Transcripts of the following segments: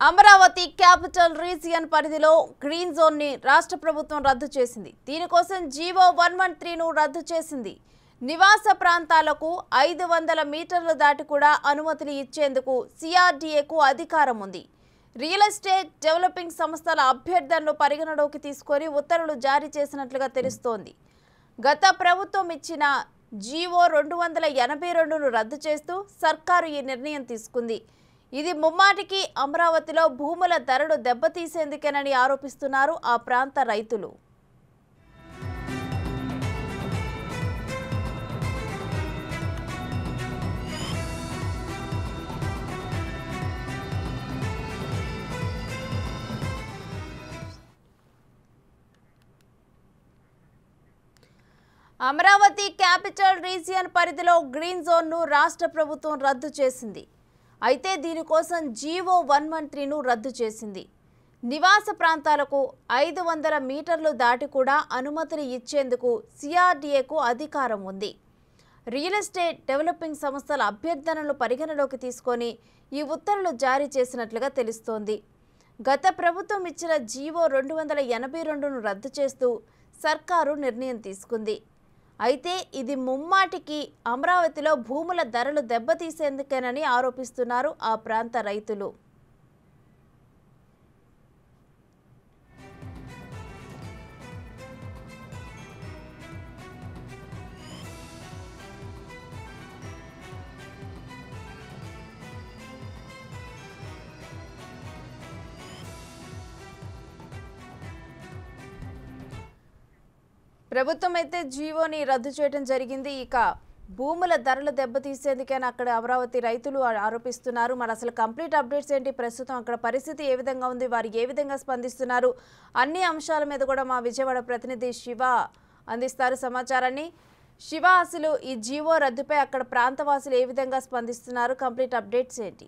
Amaravati capital region పరిధిలో green zone ని రాష్ట్ర ప్రభుత్వం రద్దు చేసింది దీనికోసం జీవో వన్ వన్ త్రీను రద్దు చేసింది నివాస ప్రాంతాలకు ఐదు వందల మీటర్లు దాటి కూడా అనుమతులు ఇచ్చేందుకు సిఆర్డీఏకు అధికారం ఉంది రియల్ ఎస్టేట్ డెవలపింగ్ సంస్థల అభ్యర్థనలు పరిగణలోకి తీసుకొని ఉత్తర్వులు జారీ చేసినట్లుగా తెలుస్తోంది గత ప్రభుత్వం ఇచ్చిన జీవో రెండు వందల ఎనభై రెండును రద్దు చేస్తూ సర్కారు ఈ నిర్ణయం తీసుకుంది ఇది ముమ్మాటికి అమరావతిలో భూముల ధరలు దెబ్బతీసేందుకేనని ఆరోపిస్తున్నారు ఆ ప్రాంత రైతులు అమరావతి క్యాపిటల్ రీజియన్ పరిధిలో గ్రీన్ జోన్ను రాష్ట్ర ప్రభుత్వం రద్దు చేసింది అయితే దీనికోసం జీవో వన్ వన్ త్రీను రద్దు చేసింది నివాస ప్రాంతాలకు ఐదు వందల మీటర్లు దాటి కూడా అనుమతులు ఇచ్చేందుకు సిఆర్డీఏకు అధికారం ఉంది రియల్ ఎస్టేట్ డెవలపింగ్ సంస్థల అభ్యర్థనలు పరిగణలోకి తీసుకొని ఈ ఉత్తర్వులు జారీ చేసినట్లుగా తెలుస్తోంది గత ప్రభుత్వం ఇచ్చిన జీవో రెండు వందల ఎనభై రెండును రద్దు చేస్తూ సర్కారు నిర్ణయం తీసుకుంది అయితే ఇది ముమ్మాటికి అమరావతిలో భూముల ధరలు దెబ్బతీసేందుకేనని ఆరోపిస్తున్నారు ఆ ప్రాంత రైతులు ప్రభుత్వం అయితే జీవోని రద్దు చేయడం జరిగింది ఇక భూముల ధరలు దెబ్బతీసేందుకని అక్కడ అమరావతి రైతులు ఆ- ఆరోపిస్తున్నారు మరి అసలు కంప్లీట్ అప్డేట్స్ ఏంటి ప్రస్తుతం అక్కడ పరిస్థితి ఏ విధంగా ఉంది వారు ఏ విధంగా స్పందిస్తున్నారు అన్ని అంశాల మీద కూడా మా విజయవాడ ప్రతినిధి శివ అందిస్తారు సమాచారాన్ని శివ అసలు ఈ జీవో రద్దుపై అక్కడ ప్రాంతవాసులు ఏ విధంగా స్పందిస్తున్నారు కంప్లీట్ అప్డేట్స్ ఏంటి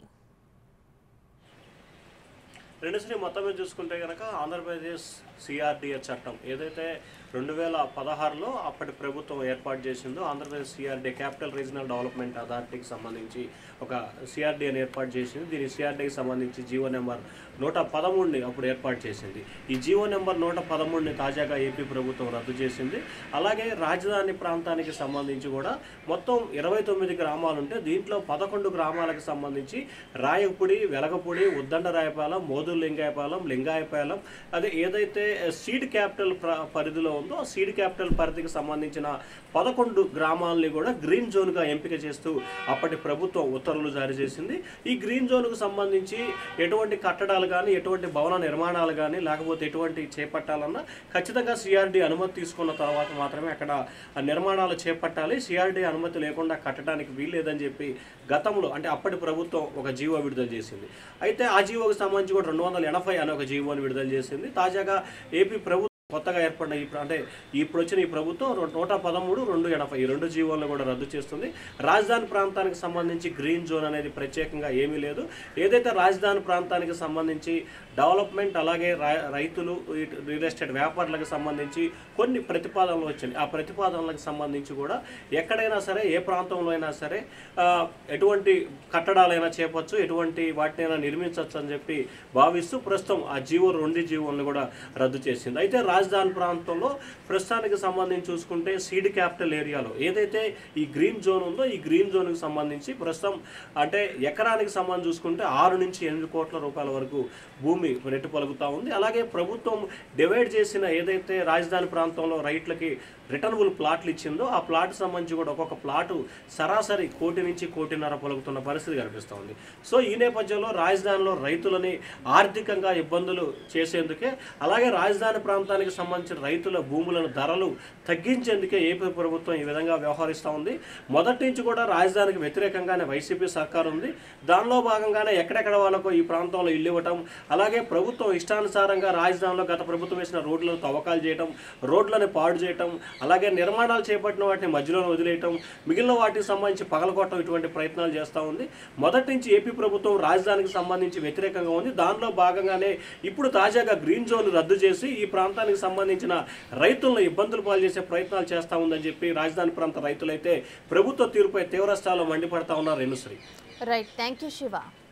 రెండుశ్రీ మొత్తం మీద చూసుకుంటే కనుక ఆంధ్రప్రదేశ్ సిఆర్డిఏ చట్టం ఏదైతే రెండు వేల పదహారులో అప్పటి ప్రభుత్వం ఏర్పాటు చేసిందో Andhra Pradesh CRDA capital regional development అథారిటీకి సంబంధించి ఒక సిఆర్డీఏని ఏర్పాటు చేసింది దీని సిఆర్డీకి సంబంధించి జీవో నెంబర్ నూట పదమూడుని అప్పుడు ఏర్పాటు చేసింది ఈ జీవో నెంబర్ నూట పదమూడుని తాజాగా ఏపీ ప్రభుత్వం రద్దు చేసింది అలాగే రాజధాని ప్రాంతానికి సంబంధించి కూడా మొత్తం ఇరవై తొమ్మిది గ్రామాలు ఉంటే దీంట్లో పదకొండు గ్రామాలకు సంబంధించి రాయపుడి వెలగపూడి ఉద్దండరాయపాలెం మోదురు లింగాయపాలెం లింగాయపాలెం అదే ఏదైతే సీడ్ క్యాపిటల్ ప్ర పరిధిలో ఉందో ఆ సీడ్ క్యాపిటల్ పరిధికి సంబంధించిన పదకొండు గ్రామాలని కూడా గ్రీన్ జోన్గా ఎంపిక చేస్తూ అప్పటి ప్రభుత్వం ఉత్తర్వులు జారీ చేసింది ఈ గ్రీన్ జోన్కు సంబంధించి ఎటువంటి కట్టడాలు కానీ ఎటువంటి భవన నిర్మాణాలు కానీ లేకపోతే ఎటువంటి చేపట్టాలన్నా ఖచ్చితంగా సిఆర్డి అనుమతి తీసుకున్న తర్వాత మాత్రమే అక్కడ ఆ నిర్మాణాలు చేపట్టాలి సిఆర్డి అనుమతి లేకుండా కట్టడానికి వీల్లేదని చెప్పి గతంలో అంటే అప్పటి ప్రభుత్వం ఒక జీవో విడుదల చేసింది అయితే ఆ జీవోకి సంబంధించి కూడా రెండు వందల ఎనభై అనే ఒక జీవోని విడుదల చేసింది తాజాగా ఏపీ ప్రభుత్వం కొత్తగా ఏర్పడిన ఈ ప్ర- అంటే ఇప్పుడు వచ్చిన ఈ ప్రభుత్వం రొ- నూట పదమూడు రెండు ఎనభై ఈ రెండు జీవోలను కూడా రద్దు చేస్తుంది రాజధాని ప్రాంతానికి సంబంధించి గ్రీన్ జోన్ అనేది ప్రత్యేకంగా ఏమీ లేదు ఏదైతే రాజధాని ప్రాంతానికి సంబంధించి డెవలప్మెంట్ అలాగే రై- రైతులు ఈ రియల్ ఎస్టేట్ వ్యాపారులకు సంబంధించి కొన్ని ప్రతిపాదనలు వచ్చినాయి ఆ ప్రతిపాదనలకు సంబంధించి కూడా ఎక్కడైనా సరే ఏ ప్రాంతంలో అయినా సరే ఆ, ఎటువంటి కట్టడాలైనా చేపచ్చు ఎటువంటి వాటినైనా నిర్మించవచ్చు అని చెప్పి భావిస్తూ ప్రస్తుతం ఆ జీవో రెండు జీవోలను కూడా రద్దు చేసింది అయితే రాజధాని ప్రాంతంలో ప్రస్తుతానికి సంబంధించి చూసుకుంటే సీడ్ క్యాపిటల్ ఏరియాలో ఏదైతే ఈ గ్రీన్ జోన్ ఉందో ఈ గ్రీన్ జోన్కి సంబంధించి ప్రస్తుతం అంటే ఎకరానికి సంబంధించి చూసుకుంటే ఆరు నుంచి ఎనిమిది కోట్ల రూపాయల వరకు భూమి రెట్టు పలుకుతా ఉంది అలాగే ప్రభుత్వం డివైడ్ చేసిన ఏదైతే రాజధాని ప్రాంతంలో రైతులకి రిటర్నబుల్ ప్లాట్లు ఇచ్చిందో ఆ ప్లాట్ సంబంధించి కూడా ఒక్కొక్క ప్లాటు సరాసరి కోటి నుంచి కోటిన్నర పలుకుతున్న పరిస్థితి కనిపిస్తూ ఉంది సో ఈ నేపథ్యంలో రాజధానిలో రైతులని ఆర్థికంగా ఇబ్బందులు చేసేందుకే అలాగే రాజధాని ప్రాంతానికి సంబంధించిన రైతుల భూములను ధరలు తగ్గించేందుకే ఏపీ ప్రభుత్వం ఈ విధంగా వ్యవహరిస్తూ ఉంది మొదటి నుంచి కూడా రాజధానికి వ్యతిరేకంగానే వైసీపీ సర్కార్ ఉంది దానిలో భాగంగానే ఎక్కడెక్కడ వాళ్ళకు ఈ ప్రాంతంలో ఇల్లు ఇవ్వటం అలాగే ప్రభుత్వం ఇష్టానుసారంగా రాజధానిలో గత ప్రభుత్వం వేసిన రోడ్లను తవ్వకాలు చేయటం రోడ్లను పాడు చేయటం అలాగే నిర్మాణాలు చేపట్టిన వాటిని మధ్యలో వదిలేయటం మిగిలిన వాటికి సంబంధించి పగలగొట్టడం ఇటువంటి ప్రయత్నాలు చేస్తూ ఉంది మొదటి నుంచి ఏపీ ప్రభుత్వం రాజధానికి సంబంధించి వ్యతిరేకంగా ఉంది దానిలో భాగంగానే ఇప్పుడు తాజాగా గ్రీన్ జోన్ రద్దు చేసి ఈ ప్రాంతానికి సంబంధించిన రైతులను ఇబ్బందులు పాలు చేసే ప్రయత్నాలు చేస్తూ ఉందని చెప్పి రాజధాని ప్రాంత రైతులైతే ప్రభుత్వ తీరుపై తీవ్ర స్థాయిలో మండిపడతా ఉన్నారు Renusri right thank you Shiva